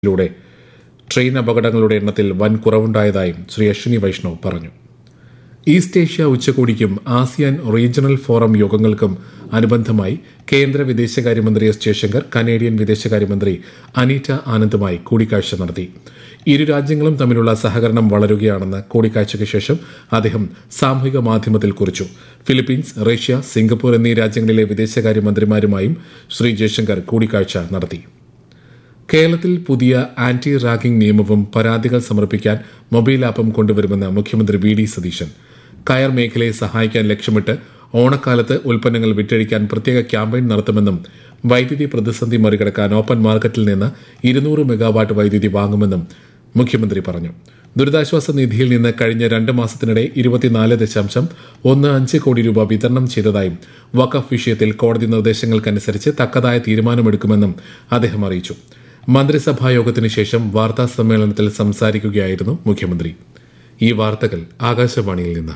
ിലൂടെ train അപകടങ്ങളുടെ എണ്ണത്തിൽ വൻ കുറവുണ്ടായതായും ശ്രീ അശ്വിനി വൈഷ്ണവ് പറഞ്ഞു ഈസ്റ്റ് ഏഷ്യ ഉച്ചകോടിക്കും ആസിയാൻ റീജിയണൽ ഫോറം യോഗങ്ങൾക്കും അനുബന്ധമായി കേന്ദ്ര വിദേശകാര്യമന്ത്രി എസ് ജയശങ്കർ കനേഡിയൻ വിദേശകാര്യമന്ത്രി അനീറ്റ ആനന്ദുമായി കൂടിക്കാഴ്ച നടത്തി ഇരു രാജ്യങ്ങളും തമ്മിലുള്ള സഹകരണം വളരുകയാണെന്ന് കൂടിക്കാഴ്ചയ്ക്ക് ശേഷം അദ്ദേഹം സാമൂഹിക മാധ്യമത്തിൽ കുറിച്ചു ഫിലിപ്പീൻസ് റഷ്യ സിംഗപ്പൂർ എന്നീ രാജ്യങ്ങളിലെ വിദേശകാര്യമന്ത്രിമാരുമായും ശ്രീ ജയശങ്കർ കൂടിക്കാഴ്ച നടത്തി കേരളത്തിൽ പുതിയ ആന്റി റാഗിംഗ് നിയമവും പരാതികൾ സമർപ്പിക്കാൻ മൊബൈൽ ആപ്പും കൊണ്ടുവരുമെന്ന് മുഖ്യമന്ത്രി വി ഡി സതീശൻ കയർ മേഖലയെ സഹായിക്കാൻ ലക്ഷ്യമിട്ട് ഓണക്കാലത്ത് ഉൽപ്പന്നങ്ങൾ വിറ്റഴിക്കാൻ പ്രത്യേക ക്യാമ്പയിൻ നടത്തുമെന്നും വൈദ്യുതി പ്രതിസന്ധി മറികടക്കാൻ ഓപ്പൺ മാർക്കറ്റിൽ നിന്ന് ഇരുന്നൂറ് മെഗാവാട്ട് വൈദ്യുതി വാങ്ങുമെന്നും മുഖ്യമന്ത്രി പറഞ്ഞു ദുരിതാശ്വാസ നിധിയിൽ നിന്ന് കഴിഞ്ഞ രണ്ട് മാസത്തിനിടെ ഇരുപത്തിനാല് ദശാംശം ഒന്ന് അഞ്ച് കോടി രൂപ വിതരണം ചെയ്തതായും വഖഫ് വിഷയത്തിൽ കോടതി നിർദ്ദേശങ്ങൾക്കനുസരിച്ച് തക്കതായ തീരുമാനമെടുക്കുമെന്നും അദ്ദേഹം അറിയിച്ചു മന്ത്രിസഭാ യോഗത്തിന് ശേഷം വാർത്താ സമ്മേളനത്തിൽ സംസാരിക്കുകയായിരുന്നു മുഖ്യമന്ത്രി ഈ വാർത്തകൾ ആകാശവാണിയിൽ നിന്ന്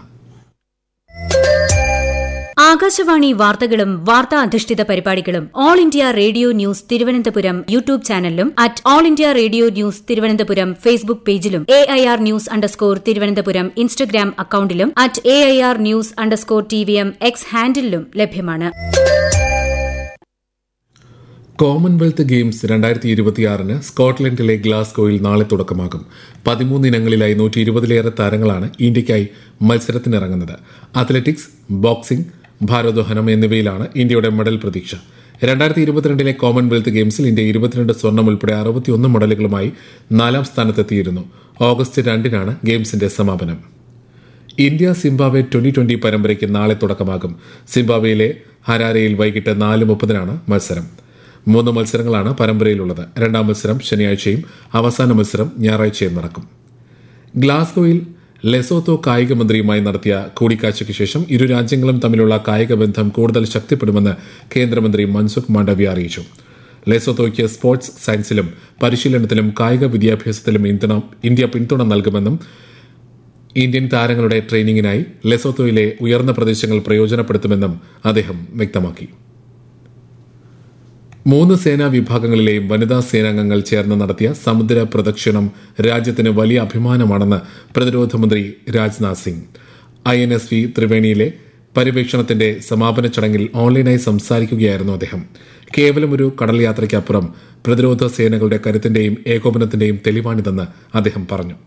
ആകാശവാണി വാർത്തകളും വാർത്താ അധിഷ്ഠിത പരിപാടികളും All India Radio news Thiruvananthapuram YouTube ചാനലിലും at All India Radio news Thiruvananthapuram Facebook പേജിലും A I R news underscore Thiruvananthapuram Instagram അക്കൌണ്ടിലും at A I R news underscore T V M X ഹാൻഡിലും ലഭ്യമാണ് കോമൺവെൽത്ത് ഗെയിംസ് രണ്ടായിരത്തി ഇരുപത്തിയാറിന് സ്കോട്ട്ലൻഡിലെ ഗ്ലാസ്ഗോയിൽ നാളെ തുടക്കമാകും പതിമൂന്ന് ഇനങ്ങളിലായി നൂറ്റി ഇരുപതിലേറെ താരങ്ങളാണ് ഇന്ത്യയ്ക്കായി മത്സരത്തിനിറങ്ങുന്നത് അത്ലറ്റിക്സ് ബോക്സിംഗ് ഭാരോദ്വഹനം എന്നിവയിലാണ് ഇന്ത്യയുടെ മെഡൽ പ്രതീക്ഷ രണ്ടായിരത്തി ഇരുപത്തിരണ്ടിലെ കോമൺവെൽത്ത് ഗെയിംസിൽ ഇന്ത്യ ഇരുപത്തിരണ്ട് സ്വർണം ഉൾപ്പെടെ അറുപത്തിയൊന്ന് മെഡലുകളുമായി നാലാം സ്ഥാനത്തെത്തിയിരുന്നു ഓഗസ്റ്റ് രണ്ടിനാണ് ഗെയിംസിന്റെ സമാപനം ഇന്ത്യ സിംബാബ്വെ ട്വന്റി ട്വന്റി പരമ്പരയ്ക്ക് നാളെ തുടക്കമാകും സിംബാബ്വെയിലെ ഹരാരയിൽ വൈകിട്ട് നാല് മുപ്പതിനാണ് മത്സരം മൂന്ന് മത്സരങ്ങളാണ് പരമ്പരയിലുള്ളത് രണ്ടാം മത്സരം ശനിയാഴ്ചയും അവസാന മത്സരം ഞായറാഴ്ചയും നടക്കും ഗ്ലാസ്ഗോയിൽ ലെസോത്തോ കായിക മന്ത്രിയുമായി നടത്തിയ കൂടിക്കാഴ്ചയ്ക്ക് ശേഷം ഇരു രാജ്യങ്ങളും തമ്മിലുള്ള കായിക ബന്ധം കൂടുതൽ ശക്തിപ്പെടുമെന്ന് കേന്ദ്രമന്ത്രി മൻസുഖ് മാണ്ഡവ്യ അറിയിച്ചു ലെസോത്തോയ്ക്ക് സ്പോർട്സ് സയൻസിലും പരിശീലനത്തിലും കായിക വിദ്യാഭ്യാസത്തിലും ഇന്ത്യ പിന്തുണ നൽകുമെന്നും ഇന്ത്യൻ താരങ്ങളുടെ ട്രെയിനിങ്ങിനായി ലെസോത്തോയിലെ ഉയർന്ന പ്രദേശങ്ങൾ പ്രയോജനപ്പെടുത്തുമെന്നും അദ്ദേഹം വ്യക്തമാക്കി മൂന്ന് സേനാ വിഭാഗങ്ങളിലെയും വനിതാ സേനാംഗങ്ങൾ ചേർന്ന് നടത്തിയ സമുദ്ര പ്രദക്ഷിണം രാജ്യത്തിന് വലിയ അഭിമാനമാണെന്ന് പ്രതിരോധ മന്ത്രി Rajnath Singh I N S V ത്രിവേണിയിലെ പര്യവേക്ഷണത്തിന്റെ സമാപന ചടങ്ങിൽ ഓൺലൈനായി സംസാരിക്കുകയായിരുന്നു അദ്ദേഹം കേവലം ഒരു കടൽ യാത്രയ്ക്കപ്പുറം പ്രതിരോധ സേനകളുടെ കരുത്തിന്റെയും ഏകോപനത്തിന്റെയും തെളിവാണിതെന്ന് അദ്ദേഹം പറഞ്ഞു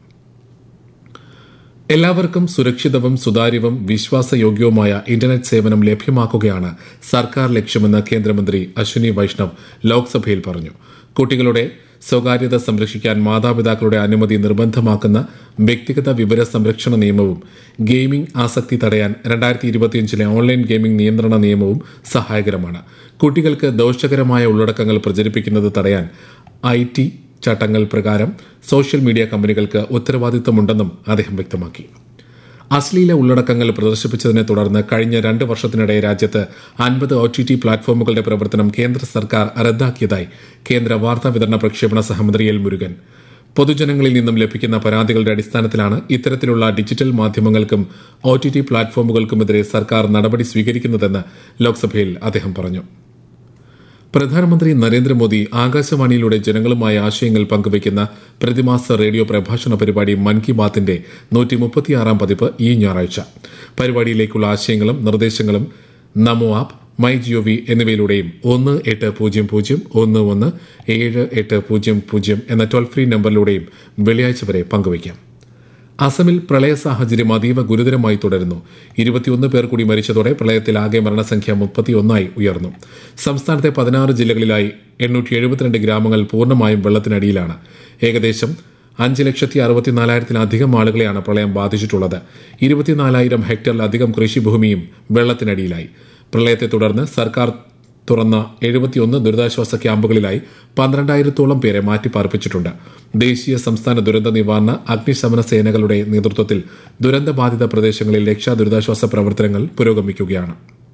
എല്ലാവർക്കും സുരക്ഷിതവും സുതാര്യവും വിശ്വാസയോഗ്യവുമായ ഇന്റർനെറ്റ് സേവനം ലഭ്യമാക്കുകയാണ് സർക്കാർ ലക്ഷ്യമെന്ന് കേന്ദ്രമന്ത്രി അശ്വിനി വൈഷ്ണവ് ലോക്സഭയിൽ പറഞ്ഞു കുട്ടികളുടെ സ്വകാര്യത സംരക്ഷിക്കാൻ മാതാപിതാക്കളുടെ അനുമതി നിർബന്ധമാക്കുന്ന വ്യക്തിഗത വിവര സംരക്ഷണ നിയമവും ഗെയിമിംഗ് ആസക്തി തടയാൻ രണ്ടായിരത്തി ഇരുപത്തിയഞ്ചിലെ ഓൺലൈൻ ഗെയിമിംഗ് നിയന്ത്രണ നിയമവും സഹായകരമാണ് കുട്ടികൾക്ക് ദോഷകരമായ ഉള്ളടക്കങ്ങൾ പ്രചരിപ്പിക്കുന്നത് തടയാൻ ഐ ടി ചട്ടങ്ങൾ പ്രകാരം സോഷ്യൽ മീഡിയ കമ്പനികൾക്ക് ഉത്തരവാദിത്തമുണ്ടെന്നും അദ്ദേഹം വ്യക്തമാക്കി അശ്ലീല ഉള്ളടക്കങ്ങൾ പ്രദർശിപ്പിച്ചതിനെ തുടർന്ന് കഴിഞ്ഞ രണ്ട് വർഷത്തിനിടെ രാജ്യത്ത് അൻപത് ഒ ടി ടി പ്ലാറ്റ്ഫോമുകളുടെ പ്രവർത്തനം കേന്ദ്ര സർക്കാർ റദ്ദാക്കിയതായി കേന്ദ്ര വാർത്താ വിതരണ പ്രക്ഷേപണ സഹമന്ത്രി എൽ മുരുകൻ പൊതുജനങ്ങളിൽ നിന്നും ലഭിക്കുന്ന പരാതികളുടെ അടിസ്ഥാനത്തിലാണ് ഇത്തരത്തിലുള്ള ഡിജിറ്റൽ മാധ്യമങ്ങൾക്കും ഒ ടി ടി പ്ലാറ്റ്ഫോമുകൾക്കുമെതിരെ സർക്കാർ നടപടി സ്വീകരിക്കുന്നതെന്ന് ലോക്സഭയിൽ അദ്ദേഹം പറഞ്ഞു പ്രധാനമന്ത്രി നരേന്ദ്രമോദി ആകാശവാണിയിലൂടെ ജനങ്ങളുമായി ആശയങ്ങൾ പങ്കുവയ്ക്കുന്ന പ്രതിമാസ റേഡിയോ പ്രഭാഷണ പരിപാടി മൻ കി ബാത്തിന്റെ നൂറ്റി മുപ്പത്തിയാറാം പതിപ്പ് ഈ ഞായറാഴ്ച പരിപാടിയിലേക്കുള്ള ആശയങ്ങളും നിർദ്ദേശങ്ങളും നമോ ആപ്പ് മൈ ജിഒവി എന്നിവയിലൂടെയും ഒന്ന് എട്ട് പൂജ്യം പൂജ്യം ഒന്ന് ഒന്ന് ഏഴ് എട്ട് പൂജ്യം പൂജ്യം എന്ന ടോൾ ഫ്രീ നമ്പറിലൂടെയും വെള്ളിയാഴ്ച വരെ പങ്കുവയ്ക്കാം അസമിൽ പ്രളയ സാഹചര്യം അതീവ ഗുരുതരമായി തുടരുന്നു ഇരുപത്തിയൊന്ന് പേർ കൂടി മരിച്ചതോടെ പ്രളയത്തിൽ ആകെ മരണസംഖ്യ മുപ്പത്തിയൊന്നായി ഉയർന്നു സംസ്ഥാനത്തെ പതിനാറ് ജില്ലകളിലായി എണ്ണൂറ്റി എഴുപത്തിരണ്ട് ഗ്രാമങ്ങൾ പൂർണ്ണമായും വെള്ളത്തിനടിയിലാണ് ഏകദേശം അഞ്ച് ലക്ഷത്തി അറുപത്തിനാലായിരത്തിലധികം ആളുകളെയാണ് പ്രളയം ബാധിച്ചിട്ടുള്ളത് ഇരുപത്തിനാലായിരം ഹെക്ടറിലധികം കൃഷിഭൂമിയും വെള്ളത്തിനടിയിലായി പ്രളയത്തെ തുടർന്ന് സർക്കാർ തുറന്ന എഴുപത്തിയൊന്ന് ദുരിതാശ്വാസ ക്യാമ്പുകളിലായി പന്ത്രണ്ടായിരത്തോളം പേരെ മാറ്റിപ്പാർപ്പിച്ചിട്ടുണ്ട് ദേശീയ സംസ്ഥാന ദുരന്ത നിവാരണ അഗ്നിശമന സേനകളുടെ നേതൃത്വത്തിൽ ദുരന്തബാധിത പ്രദേശങ്ങളിൽ രക്ഷാ ദുരിതാശ്വാസ പ്രവർത്തനങ്ങൾ പുരോഗമിക്കുകയാണ്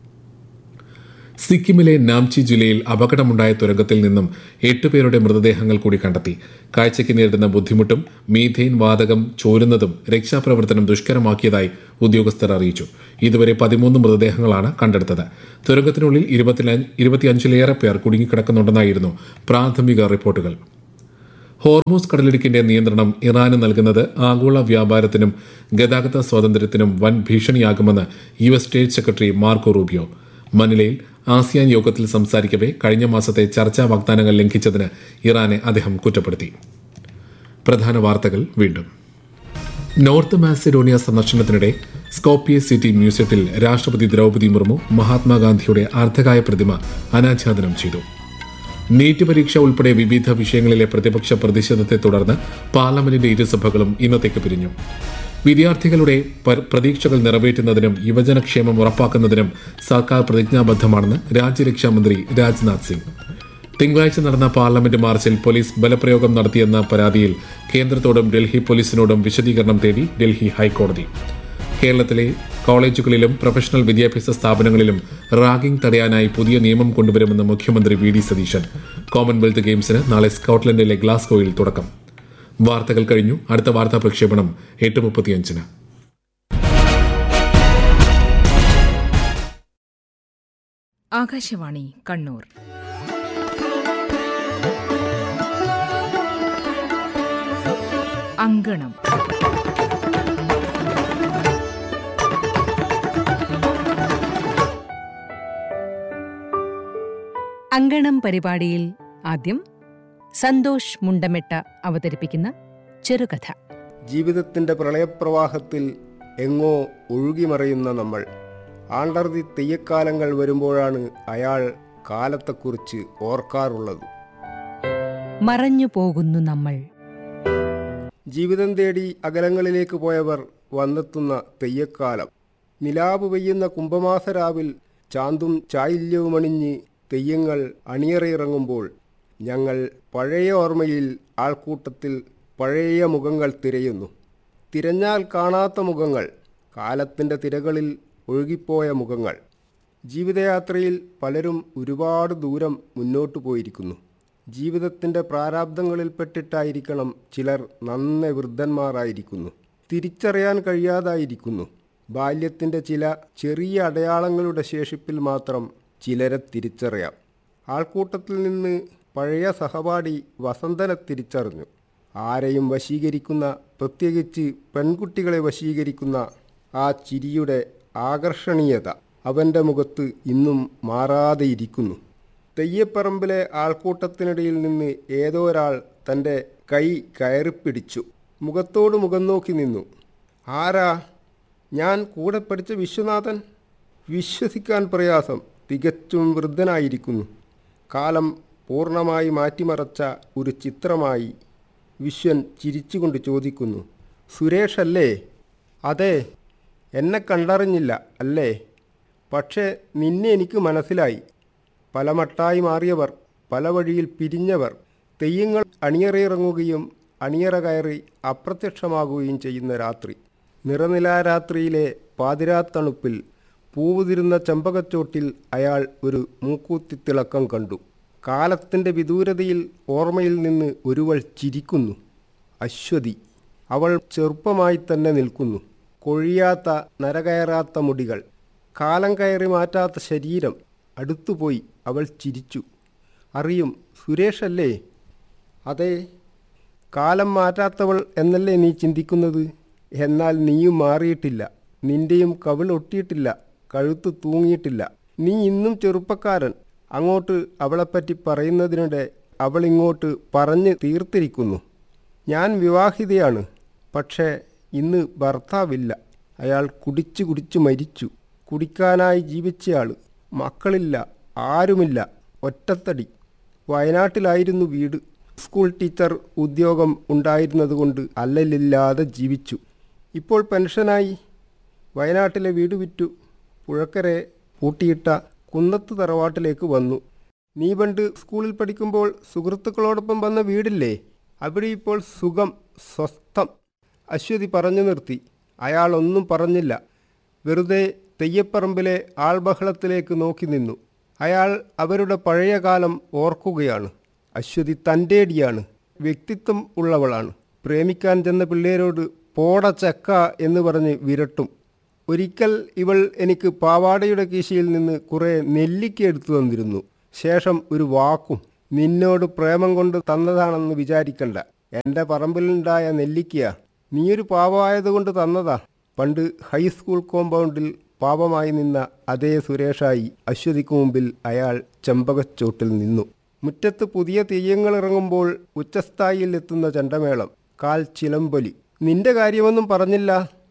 സിക്കിമിലെ നാംചി ജില്ലയിൽ അപകടമുണ്ടായ തുരങ്കത്തിൽ നിന്നും എട്ടുപേരുടെ മൃതദേഹങ്ങൾ കൂടി കണ്ടെത്തി കാഴ്ചയ്ക്ക് നേരിടുന്ന ബുദ്ധിമുട്ടും മീഥെയിൻ വാതകം ചോരുന്നതും രക്ഷാപ്രവർത്തനം ദുഷ്കരമാക്കിയതായി ഉദ്യോഗസ്ഥർ അറിയിച്ചു ഇതുവരെ പതിമൂന്ന് മൃതദേഹങ്ങളാണ് കണ്ടെടുത്തത് തുരങ്കത്തിനുള്ളിൽ ഇരുപത്തിയഞ്ചിലേറെ പേർ കുടുങ്ങിക്കിടക്കുന്നുണ്ടെന്നായിരുന്നു പ്രാഥമിക റിപ്പോർട്ടുകൾ ഹോർമോസ് കടലിടുക്കിന്റെ നിയന്ത്രണം ഇറാന് നൽകുന്നത് ആഗോള വ്യാപാരത്തിനും ഗതാഗത സ്വാതന്ത്ര്യത്തിനും വൻ ഭീഷണിയാകുമെന്ന് U S state secretary Marco Rubio മനിലയിൽ ആസിയാൻ യോഗത്തിൽ സംസാരിക്കവെ കഴിഞ്ഞ മാസത്തെ ചർച്ചാ വാഗ്ദാനങ്ങൾ ലംഘിച്ചതിന് ഇറാനെ അദ്ദേഹം കുറ്റപ്പെടുത്തി പ്രധാന വാർത്തകൾ വീണ്ടും നോർത്ത് മാസിഡോണിയ സന്ദർശനത്തിനിടെ സ്കോപ്പിയ സിറ്റി മ്യൂസിയത്തിൽ രാഷ്ട്രപതി ദ്രൌപതി മുർമു മഹാത്മാഗാന്ധിയുടെ അർദ്ധകായ പ്രതിമ അനാച്ഛാദനം ചെയ്തു നീറ്റ് പരീക്ഷ ഉൾപ്പെടെ വിവിധ വിഷയങ്ങളിലെ പ്രതിപക്ഷ പ്രതിഷേധത്തെ തുടർന്ന് പാർലമെന്റിന്റെ ഇരുസഭകളും ഇന്നത്തേക്ക് പിരിഞ്ഞു വിദ്യാർത്ഥികളുടെ പർ- പ്രതീക്ഷകൾ നിറവേറ്റുന്നതിനും യുവജനക്ഷേമം ഉറപ്പാക്കുന്നതിനും സർക്കാർ പ്രതിജ്ഞാബദ്ധമാണെന്ന് രാജ്യരക്ഷാമന്ത്രി രാജ്നാഥ് സിംഗ് തിങ്കളാഴ്ച നടന്ന പാർലമെന്റ് മാർച്ചിൽ പോലീസ് ബലപ്രയോഗം നടത്തിയെന്ന പരാതിയിൽ കേന്ദ്രത്തോടും ഡൽഹി പോലീസിനോടും വിശദീകരണം തേടി ഡൽഹി ഹൈക്കോടതി കേരളത്തിലെ കോളേജുകളിലും പ്രൊഫഷണൽ വിദ്യാഭ്യാസ സ്ഥാപനങ്ങളിലും റാഗിംഗ് തടയാനായി പുതിയ നിയമം കൊണ്ടുവരുമെന്ന് മുഖ്യമന്ത്രി വി ഡി സതീശൻ കോമൺവെൽത്ത് ഗെയിംസിന് നാളെ സ്കോട്ട്ലൻഡിലെ ഗ്ലാസ്ഗോയിൽ തുടക്കം വാർത്തകൾ കഴിഞ്ഞു അടുത്ത വാർത്താ പ്രക്ഷേപണം എട്ട് മുപ്പത്തിയഞ്ചിന് ആകാശവാണി കണ്ണൂർ അങ്കണം അങ്കണം പരിപാടിയിൽ ആദ്യം സന്തോഷ് മുണ്ടമെട്ട അവതരിപ്പിക്കുന്ന ചെറുകഥ ജീവിതത്തിൻ്റെ പ്രളയപ്രവാഹത്തിൽ എങ്ങോ ഒഴുകിമറയുന്ന നമ്മൾ ആണ്ടർതി തെയ്യക്കാലങ്ങൾ വരുമ്പോഴാണ് അയാൾ കാലത്തെക്കുറിച്ച് ഓർക്കാറുള്ളത് മറഞ്ഞു പോകുന്നു നമ്മൾ ജീവിതം തേടി അകലങ്ങളിലേക്ക് പോയവർ വന്നെത്തുന്ന തെയ്യക്കാലം നിലാവ് പെയ്യുന്ന കുംഭമാസ രാവിൽ ചാന്തും ചായില്യവുമണിഞ്ഞ് തെയ്യങ്ങൾ അണിയറയിറങ്ങുമ്പോൾ ഞങ്ങൾ പഴയ ഓർമ്മയിൽ ആൾക്കൂട്ടത്തിൽ പഴയ മുഖങ്ങൾ തിരയുന്നു തിരഞ്ഞാൽ കാണാത്ത മുഖങ്ങൾ കാലത്തിൻ്റെ തിരകളിൽ ഒഴുകിപ്പോയ മുഖങ്ങൾ ജീവിതയാത്രയിൽ പലരും ഒരുപാട് ദൂരം മുന്നോട്ടു പോയിരിക്കുന്നു ജീവിതത്തിൻ്റെ പ്രാരാബ്ദങ്ങളിൽപ്പെട്ടിട്ടായിരിക്കണം ചിലർ നന്നെ വൃദ്ധന്മാരായിരിക്കുന്നു തിരിച്ചറിയാൻ കഴിയാതായിരിക്കുന്നു ബാല്യത്തിൻ്റെ ചില ചെറിയ അടയാളങ്ങളുടെ ശേഷിപ്പിൽ മാത്രം ചിലരെ തിരിച്ചറിയാം ആൾക്കൂട്ടത്തിൽ നിന്ന് പഴയ സഹപാഠി വസന്തനെ തിരിച്ചറിഞ്ഞു ആരെയും വശീകരിക്കുന്ന പ്രത്യേകിച്ച് പെൺകുട്ടികളെ വശീകരിക്കുന്ന ആ ചിരിയുടെ ആകർഷണീയത അവൻ്റെ മുഖത്ത് ഇന്നും മാറാതെയിരിക്കുന്നു തെയ്യപ്പറമ്പിലെ ആൾക്കൂട്ടത്തിനിടയിൽ നിന്ന് ഏതോ ഒരാൾ തൻ്റെ കൈ കയറിപ്പിടിച്ചു മുഖത്തോട് മുഖം നോക്കി നിന്നു ആരാ ഞാൻ കൂടെ പഠിച്ച വിശ്വനാഥൻ വിശ്വസിക്കാൻ പ്രയാസം തികച്ചും വൃദ്ധനായിരിക്കുന്നു കാലം പൂർണ്ണമായി മാറ്റിമറച്ച ഒരു ചിത്രമായി വിശ്വൻ ചിരിച്ചുകൊണ്ട് ചോദിക്കുന്നു സുരേഷ് അല്ലേ അതെ എന്നെ കണ്ടറിഞ്ഞില്ല അല്ലേ പക്ഷേ നിന്നെ എനിക്ക് മനസ്സിലായി പല മട്ടായി മാറിയവർ പല വഴിയിൽ പിരിഞ്ഞവർ തെയ്യങ്ങൾ അണിയറയിറങ്ങുകയും അണിയറ കയറി അപ്രത്യക്ഷമാകുകയും ചെയ്യുന്ന രാത്രി നിറനിലാരാത്രിയിലെ പാതിരാത്തണുപ്പിൽ പൂവുതിരുന്ന ചെമ്പകച്ചോട്ടിൽ അയാൾ ഒരു മൂക്കൂത്തിത്തിളക്കം കണ്ടു കാലത്തിൻ്റെ വിദൂരതയിൽ ഓർമ്മയിൽ നിന്ന് ഒരുവൾ ചിരിക്കുന്നു അശ്വതി അവൾ ചെറുപ്പമായി തന്നെ നിൽക്കുന്നു കൊഴിയാത്ത നരകയറാത്ത മുടികൾ കാലം കയറി മാറ്റാത്ത ശരീരം അടുത്തുപോയി അവൾ ചിരിച്ചു അറിയും സുരേഷല്ലേ അതെ കാലം മാറ്റാത്തവൾ എന്നല്ലേ നീ ചിന്തിക്കുന്നത് എന്നാൽ നീയും മാറിയിട്ടില്ല നിന്റെയും കവിൾ ഒട്ടിയിട്ടില്ല കഴുത്ത് തൂങ്ങിയിട്ടില്ല നീ ഇന്നും ചെറുപ്പക്കാരൻ അങ്ങോട്ട് അവളെപ്പറ്റി പറയുന്നതിനിടെ അവൾ ഇങ്ങോട്ട് പറഞ്ഞ് തീർത്തിരിക്കുന്നു ഞാൻ വിവാഹിതയാണ് പക്ഷേ ഇന്ന് ഭർത്താവില്ല അയാൾ കുടിച്ചു കുടിച്ചു മരിച്ചു കുടിക്കാനായി ജീവിച്ചയാൾ മക്കളില്ല ആരുമില്ല ഒറ്റത്തടി വയനാട്ടിലായിരുന്നു വീട് സ്കൂൾ ടീച്ചർ ഉദ്യോഗം ഉണ്ടായിരുന്നതുകൊണ്ട് അല്ലലില്ലാതെ ജീവിച്ചു ഇപ്പോൾ പെൻഷനായി വയനാട്ടിലെ വീട് വിറ്റു പുഴക്കരെ പൂട്ടിയിട്ട കുന്നത്ത് തറവാട്ടിലേക്ക് വന്നു നീ പണ്ട് സ്കൂളിൽ പഠിക്കുമ്പോൾ സുഹൃത്തുക്കളോടൊപ്പം വന്ന വീടില്ലേ അവിടെ ഇപ്പോൾ സുഖം സ്വസ്ഥം അശ്വതി പറഞ്ഞു നിർത്തി അയാൾ ഒന്നും പറഞ്ഞില്ല വെറുതെ തെയ്യപ്പറമ്പിലെ ആൾബഹളത്തിലേക്ക് നോക്കി നിന്നു അയാൾ അവരുടെ പഴയ കാലം ഓർക്കുകയാണ് അശ്വതി തൻ്റേടിയാണ് വ്യക്തിത്വം ഉള്ളവളാണ് പ്രേമിക്കാൻ ചെന്ന പിള്ളേരോട് പോട ചക്ക എന്ന് പറഞ്ഞ് വിരട്ടും ഒരിക്കൽ ഇവൾ എനിക്ക് പാവാടയുടെ കീശയിൽ നിന്ന് കുറേ നെല്ലിക്ക എടുത്തു തന്നിരുന്നു ശേഷം ഒരു വാക്കും നിന്നോട് പ്രേമം കൊണ്ട് തന്നതാണെന്ന് വിചാരിക്കണ്ട എൻ്റെ പറമ്പിലുണ്ടായ നെല്ലിക്കയാ നീയൊരു പാവമായതുകൊണ്ട് തന്നതാ പണ്ട് ഹൈസ്കൂൾ കോമ്പൗണ്ടിൽ പാപമായി നിന്ന അതേ സുരേഷായി അശ്വതിക്ക് മുമ്പിൽ അയാൾ ചെമ്പകച്ചോട്ടിൽ നിന്നു മുറ്റത്ത് പുതിയ തെയ്യങ്ങൾ ഇറങ്ങുമ്പോൾ ഉച്ചസ്ഥായിയിൽ എത്തുന്ന ചെണ്ടമേളം കാൽ ചിലമ്പൊലി നിന്റെ കാര്യമൊന്നും പറഞ്ഞില്ല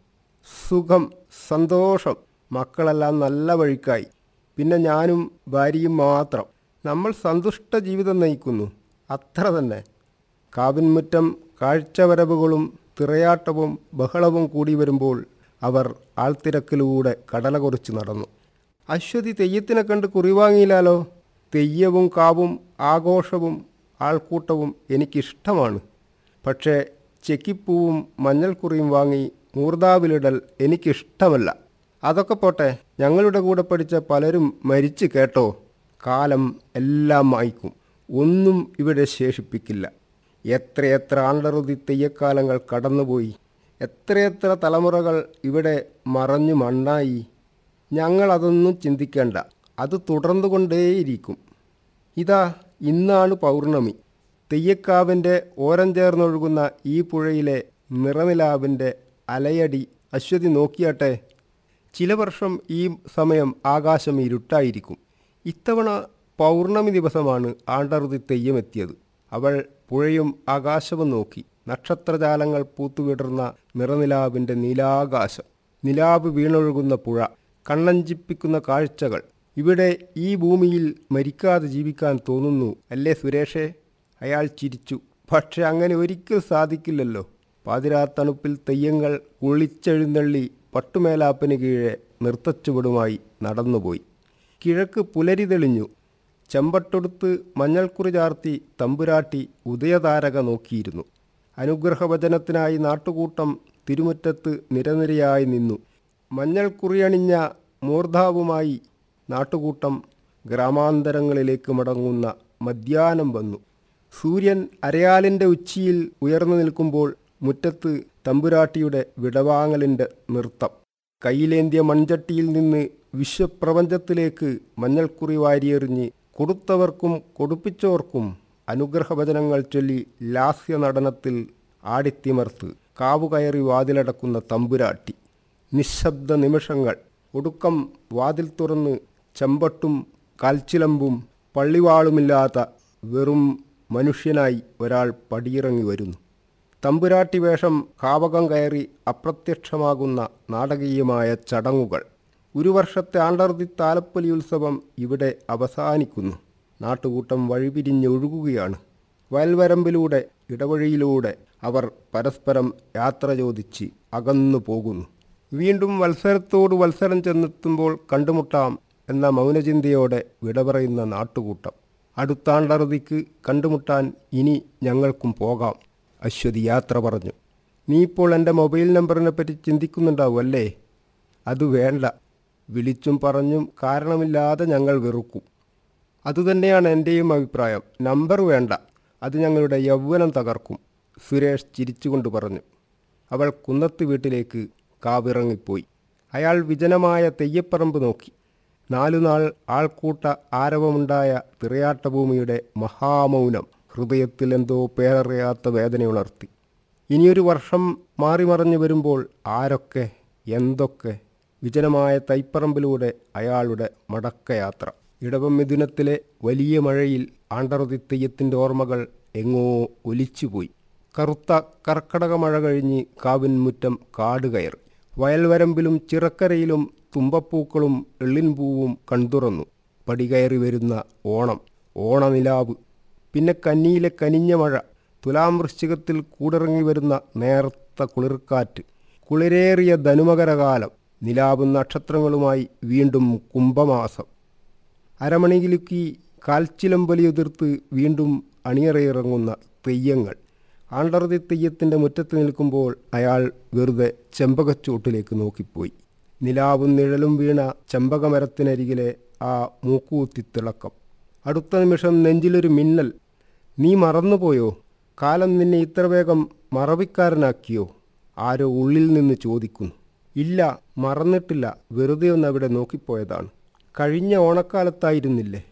സുഖം സന്തോഷം മക്കളെല്ലാം നല്ല വഴിക്കായി പിന്നെ ഞാനും ഭാര്യയും മാത്രം നമ്മൾ സന്തുഷ്ട ജീവിതം നയിക്കുന്നു അത്ര തന്നെ കാവിൻമുറ്റം കാഴ്ചവരവുകളും തിറയാട്ടവും ബഹളവും കൂടി വരുമ്പോൾ അവർ ആൾത്തിരക്കിലൂടെ കടല കുറിച്ച് നടന്നു അശ്വതി തെയ്യത്തിനെ കണ്ട് കുറിവാങ്ങിയില്ലാലോ തെയ്യവും കാവും ആഘോഷവും ആൾക്കൂട്ടവും എനിക്കിഷ്ടമാണ് പക്ഷേ ചെക്കിപ്പൂവും മഞ്ഞൾക്കുറിയും വാങ്ങി മൂർദാവിലിടൽ എനിക്കിഷ്ടമല്ല അതൊക്കെ പോട്ടെ ഞങ്ങളുടെ കൂടെ പഠിച്ച പലരും മരിച്ചു കേട്ടോ കാലം എല്ലാം മായ്ക്കും ഒന്നും ഇവിടെ ശേഷിപ്പിക്കില്ല എത്രയെത്ര ആണ്ടറുതി തെയ്യക്കാലങ്ങൾ കടന്നുപോയി എത്രയെത്ര തലമുറകൾ ഇവിടെ മറഞ്ഞു മണ്ണായി ഞങ്ങളതൊന്നും ചിന്തിക്കേണ്ട അത് തുടർന്നുകൊണ്ടേയിരിക്കും ഇതാ ഇന്നാണ് പൗർണമി തെയ്യക്കാവിൻ്റെ ഓരം ചേർന്നൊഴുകുന്ന ഈ പുഴയിലെ നിറനിലാവിൻ്റെ അലയടി അശ്വതി നോക്കിയാട്ടെ ചില വർഷം ഈ സമയം ആകാശം ഇരുട്ടായിരിക്കും ഇത്തവണ പൗർണമി ദിവസമാണ് ആണ്ടറുതി തെയ്യമെത്തിയത് അവൾ പുഴയും ആകാശവും നോക്കി നക്ഷത്രജാലങ്ങൾ പൂത്തുവിടർന്ന നിറനിലാവിൻ്റെ നീലാകാശം നിലാവ് വീണൊഴുകുന്ന പുഴ കണ്ണഞ്ചിപ്പിക്കുന്ന കാഴ്ചകൾ ഇവിടെ ഈ ഭൂമിയിൽ മരിക്കാതെ ജീവിക്കാൻ തോന്നുന്നു അല്ലേ സുരേഷേ അയാൾ ചിരിച്ചു പക്ഷെ അങ്ങനെ ഒരിക്കൽ സാധിക്കില്ലല്ലോ പാതിരാത്തണുപ്പിൽ തെയ്യങ്ങൾ കുളിച്ചെഴുന്നള്ളി പട്ടുമേലാപ്പന് കീഴെ നൃത്തച്ചുവടുമായി നടന്നുപോയി കിഴക്ക് പുലരി തെളിഞ്ഞു ചെമ്പട്ടൊടുത്ത് മഞ്ഞൾക്കുറി ചാർത്തി തമ്പുരാട്ടി ഉദയതാരക നോക്കിയിരുന്നു അനുഗ്രഹവചനത്തിനായി നാട്ടുകൂട്ടം തിരുമുറ്റത്ത് നിരനിരയായി നിന്നു മഞ്ഞൾക്കുറിയണിഞ്ഞ മൂർധാവുമായി നാട്ടുകൂട്ടം ഗ്രാമാന്തരങ്ങളിലേക്ക് മടങ്ങുന്ന മധ്യാനം വന്നു സൂര്യൻ അരയാലിൻ്റെ ഉച്ചിയിൽ ഉയർന്നു നിൽക്കുമ്പോൾ മുറ്റത്ത് തമ്പുരാട്ടിയുടെ വിടവാങ്ങലിൻ്റെ നൃത്തം കയ്യിലേന്തിയ മൺചട്ടിയിൽ നിന്ന് വിശ്വപ്രപഞ്ചത്തിലേക്ക് മഞ്ഞൾക്കുറി വാരിയെറിഞ്ഞ് കൊടുത്തവർക്കും കൊടുപ്പിച്ചവർക്കും അനുഗ്രഹവചനങ്ങൾ ചൊല്ലി ലാസ്യ നടനത്തിൽ ആടിത്തിമർത്ത് കാവുകയറി വാതിലടക്കുന്ന തമ്പുരാട്ടി നിശബ്ദ നിമിഷങ്ങൾ ഒടുക്കം വാതിൽ തുറന്ന് ചെമ്പട്ടും കാൽച്ചിലമ്പും പള്ളിവാളുമില്ലാത്ത വെറും മനുഷ്യനായി ഒരാൾ പടിയിറങ്ങി വരുന്നു തമ്പുരാട്ടി വേഷം കാവകം കയറി അപ്രത്യക്ഷമാകുന്ന നാടകീയമായ ചടങ്ങുകൾ ഒരു വർഷത്തെ ആണ്ടർതി താലപ്പൊലി ഉത്സവം ഇവിടെ അവസാനിക്കുന്നു നാട്ടുകൂട്ടം വഴിപിരിഞ്ഞൊഴുകുകയാണ് വയൽവരമ്പിലൂടെ ഇടവഴിയിലൂടെ അവർ പരസ്പരം യാത്ര ചോദിച്ച് അകന്നു പോകുന്നു വീണ്ടും വത്സരത്തോട് വത്സരം ചെന്നെത്തുമ്പോൾ കണ്ടുമുട്ടാം എന്ന മൗനചിന്തയോടെ വിട പറയുന്ന നാട്ടുകൂട്ടം അടുത്താണ്ടറുതിക്ക് കണ്ടുമുട്ടാൻ ഇനി ഞങ്ങൾക്കും പോകാം അശ്വതി യാത്ര പറഞ്ഞു നീ ഇപ്പോൾ എൻ്റെ മൊബൈൽ നമ്പറിനെ പറ്റി ചിന്തിക്കുന്നുണ്ടാവും അല്ലേ അത് വേണ്ട വിളിച്ചും പറഞ്ഞും കാരണമില്ലാതെ ഞങ്ങൾ വെറുക്കും അതുതന്നെയാണ് എൻ്റെയും അഭിപ്രായം നമ്പർ വേണ്ട അത് ഞങ്ങളുടെ യൗവനം തകർക്കും സുരേഷ് ചിരിച്ചുകൊണ്ട് പറഞ്ഞു അവൾ കുന്നത്ത് വീട്ടിലേക്ക് കാവിറങ്ങിപ്പോയി അയാൾ വിജനമായ തെയ്യപ്പറമ്പ് നോക്കി നാലുനാൾ ആൾക്കൂട്ട ആരവമുണ്ടായ തിറയാട്ടഭൂമിയുടെ മഹാമൗനം ഹൃദയത്തിൽ എന്തോ പേരറിയാത്ത വേദനയുണർത്തി ഇനിയൊരു വർഷം മാറിമറിഞ്ഞു വരുമ്പോൾ ആരൊക്കെ എന്തൊക്കെ വിജനമായ തൈപ്പറമ്പിലൂടെ അയാളുടെ മടക്കയാത്ര ഇടവം മിഥുനത്തിലെ വലിയ മഴയിൽ ആണ്ടറുതി തെയ്യത്തിൻ്റെ ഓർമ്മകൾ എങ്ങോ ഒലിച്ചുപോയി കറുത്ത കർക്കടക മഴ കഴിഞ്ഞ് കാവിൻ മുറ്റം കാട് കയറി വയൽവരമ്പിലും ചിറക്കരയിലും തുമ്പപ്പൂക്കളും എള്ളിൻപൂവും കൺതുറന്നു പടികയറി വരുന്ന ഓണം ഓണനിലാവ് പിന്നെ കന്നിയിലെ കനിഞ്ഞ മഴ തുലാം വൃശ്ചികത്തിൽ കൂടിറങ്ങി വരുന്ന നേർത്ത കുളിർക്കാറ്റ് കുളിരേറിയ ധനുമകരകാലം നിലാവും നക്ഷത്രങ്ങളുമായി വീണ്ടും കുംഭമാസം അരമണിയിലുക്കി കാൽച്ചിലമ്പലിയുതിർത്ത് വീണ്ടും അണിയറയിറങ്ങുന്ന തെയ്യങ്ങൾ ആണ്ടറുതി തെയ്യത്തിൻ്റെ മുറ്റത്ത് നിൽക്കുമ്പോൾ അയാൾ വെറുതെ ചെമ്പകച്ചൂട്ടിലേക്ക് നോക്കിപ്പോയി നിലാവും നിഴലും വീണ ചെമ്പകമരത്തിനരികിലെ ആ മൂക്കൂത്തി തിളക്കം അടുത്ത നിമിഷം നെഞ്ചിലൊരു മിന്നൽ നീ മറന്നുപോയോ കാലം നിന്നെ ഇത്ര വേഗം മറവിക്കാരനാക്കിയോ ആരോ ഉള്ളിൽ നിന്ന് ചോദിക്കുന്നു ഇല്ല മറന്നിട്ടില്ല വെറുതെ ഒന്ന് അവിടെ നോക്കിപ്പോയതാണ് കഴിഞ്ഞ ഓണക്കാലത്തായിരുന്നില്ലേ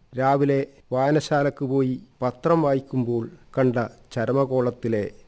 രാവിലെ വായനശാലക്ക് പോയി പത്രം വായിക്കുമ്പോൾ കണ്ട ചരമകോളത്തിലെ